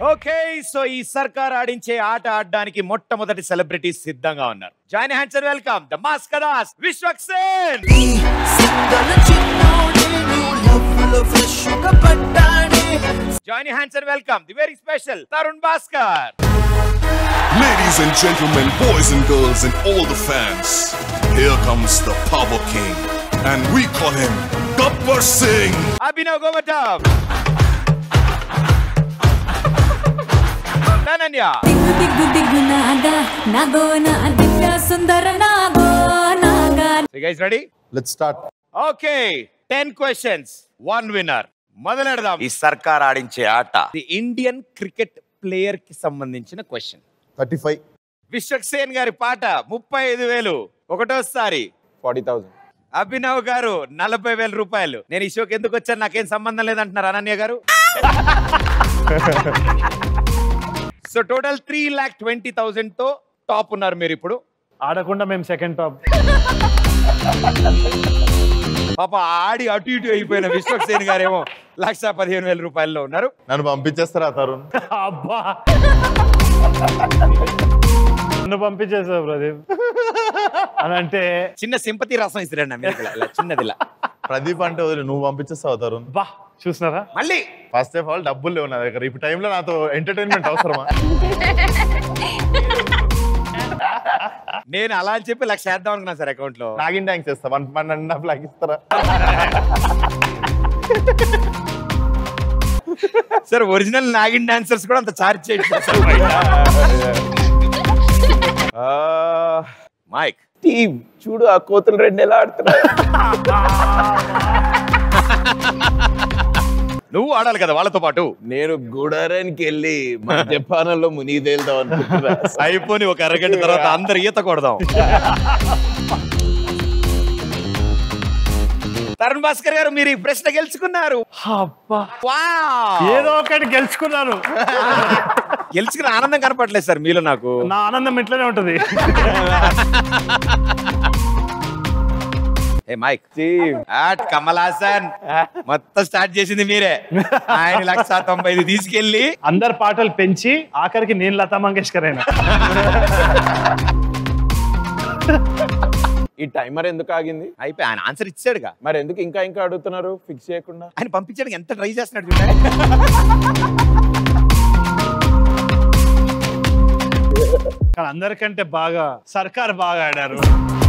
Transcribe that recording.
Okay so ఈ సర్కార్ ఆడించే ఆట ఆడడానికి మొట్టమొదటి సెలబ్రిటీస్ సిద్ధంగా ఉన్నారు join hands welcome the mass కదాస్ విశ్వక్సేన్ సిద్ధల చిన్నోడే నువ్వు లవ్వులో ఫ్రెష్గా పడ్డాడే join hands welcome the very special Tarun Bhascker Ladies and gentlemen, boys and girls, and all the fans, here comes the Power King, and we call him Gabbar Singh. Abhinav Gomatam ధనన్య దిగ్గు దిగ్గు దిగ్గు నాగా నాగోన దివ్య సుందర నాగో నాగా guys ready let's start okay ten questions one winner మొదలెడదాం ఈ సర్కార్ ఆడించే ఆట ది ఇండియన్ క్రికెట్ ప్లేయర్ కి సంబంధించిన క్వశ్చన్ థర్టీ ఫైవ్ విశ్వక్సేన్ గారి పాట ముప్పై ఐదు వేలు ఒకటోసారి ఫార్టీ థౌసండ్ అభినవ్ గారు నలభై వేల రూపాయలు నేను ఈ షోకి ఎందుకు వచ్చాను నాకేం సంబంధం లేదంటున్నారు అనన్య గారు so total three lakh twenty thousand తో టాప్ ఉన్నారు మీరు ఇప్పుడు ఆడకుండా మేము సెకండ్ టాప్ పాప ఆడి అటు ఇటు అయిపోయిన విశ్వక్సేన్ గారేమో లక్ష పదిహేను వేల రూపాయల్లో ఉన్నారు నన్ను పంపించేస్తారా తరుణ్ అబ్బా నన్ను పంపించేసావు ప్రదీప్ అని అంటే చిన్న సింపతి రసం ఇస్తారండి అమెరికా ఇలా చిన్నది ఇలా ప్రదీప్ అంటే వదిలే నువ్వు పంపించేస్తావు తరుణ్ బా చూసినారా మళ్ళీ ఫస్ట్ ఆఫ్ ఆల్ డబ్బులు లేవు నా దగ్గర ఇప్పుడు టైంలో నాతో ఎంటర్టైన్మెంట్ అవసరమా నేను అలా అని చెప్పి లక్ష వేద్దాం అనుకున్నా సార్ అకౌంట్ లో నాగిన్ ట్యాంక్స్ చేస్తా one one and half lakh ఇస్తారా సార్ ఒరిజినల్ నాగిన్ డాన్సర్స్ కూడా అంత చార్జ్ చేయట్లేదు సార్ బయట. ఆ, మైక్ టీమ్ చూడు ఆ కోతులు రెండు ఎలా ఆడుతున్నారు నువ్వు ఆడాలి కదా వాళ్ళతో పాటు నేను గుడారానికి వెళ్ళి మద్యపానంలో మునిగి తేలుదాం అనుకుంటున్నా అయిపోయి ఒక అరగంట తర్వాత అందరు ఈత కొడదాం తరుణ్ భాస్కర్ గారు మీరు ఈ ప్రశ్న గెలుచుకున్నారు అబ్బా వావ్! ఏదో ఒకటి గెలుచుకున్నాను గెలుచుకున్న ఆనందం కనపడలేదు సార్ మీలో నాకు నా ఆనందం ఇట్లనే ఉంటది ఏ మైక్ ఆట్ కమల్ హాసన్ మొత్తం స్టార్ట్ చేసింది మీరే ఆయన లక్ష తొంభై ఐదు తీసుకెళ్ళి అందరు పాటలు పెంచి ఆఖరికి నేను లతా మంగేష్కర్ అయినా ఈ టైమర్ ఎందుకు ఆగింది అయిపోయి ఆయన ఆన్సర్ ఇచ్చాడుగా మరి ఎందుకు ఇంకా ఇంకా అడుగుతున్నారు ఫిక్స్ చేయకుండా ఆయన పంపించడానికి ఎంత ట్రై చేస్తున్నాడు చూడండి కానీ అందరికంటే బాగా సర్కార్ బాగా ఆడారు